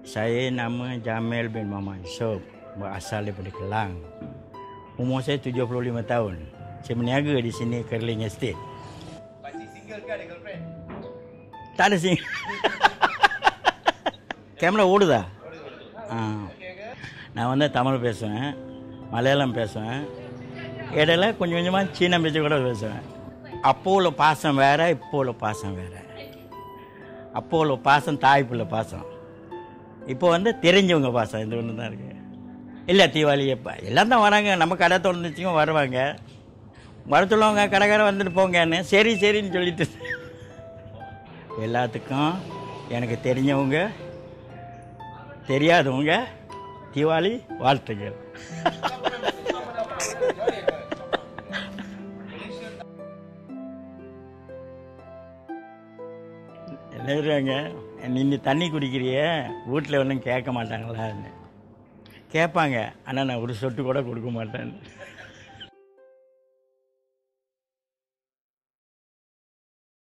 Saya nama Jamil bin Muhammad Yusof Berasal daripada Kelang Umur saya 75 tahun Saya berniaga di sini Kerling Estate Pakcik single ke ada girlfriend? Tak ada sih camera ஓடுதா ஆ நான் வந்து தமிழ் பேசுவேன் மலையாளம் பேசுவேன் இடையில கொஞ்சம் கொஞ்சமாக சீன பேச்சு கூட பேசுவேன் அப்போ உள்ள பாசம் வேற இப்போ உள்ள பாசம் வேற அப்போ உள்ள பாசம் தாய் பிள்ளை பாசம் இப்போ வந்து தெரிஞ்சவங்க பாசம் இது ஒன்று தான் இருக்குது இல்லை தீபாவளி எப்போ எல்லாம் தான் வராங்க நம்ம கடை திறந்துச்சுங்க வருவாங்க வர சொல்லுவாங்க கடைக்கார வந்துட்டு போங்கன்னு சரி சரின்னு சொல்லிட்டு எல்லாத்துக்கும் எனக்கு தெரிஞ்சவங்க தெரியாதவங்க தீபாவளி வாழ்த்துக்கள் எழுதுறாங்க நீ தண்ணி குடிக்கிறிய வீட்டில் ஒன்றும் கேட்க மாட்டாங்களான்னு கேட்பாங்க ஆனால் நான் ஒரு சொட்டு கூட கொடுக்க மாட்டேன்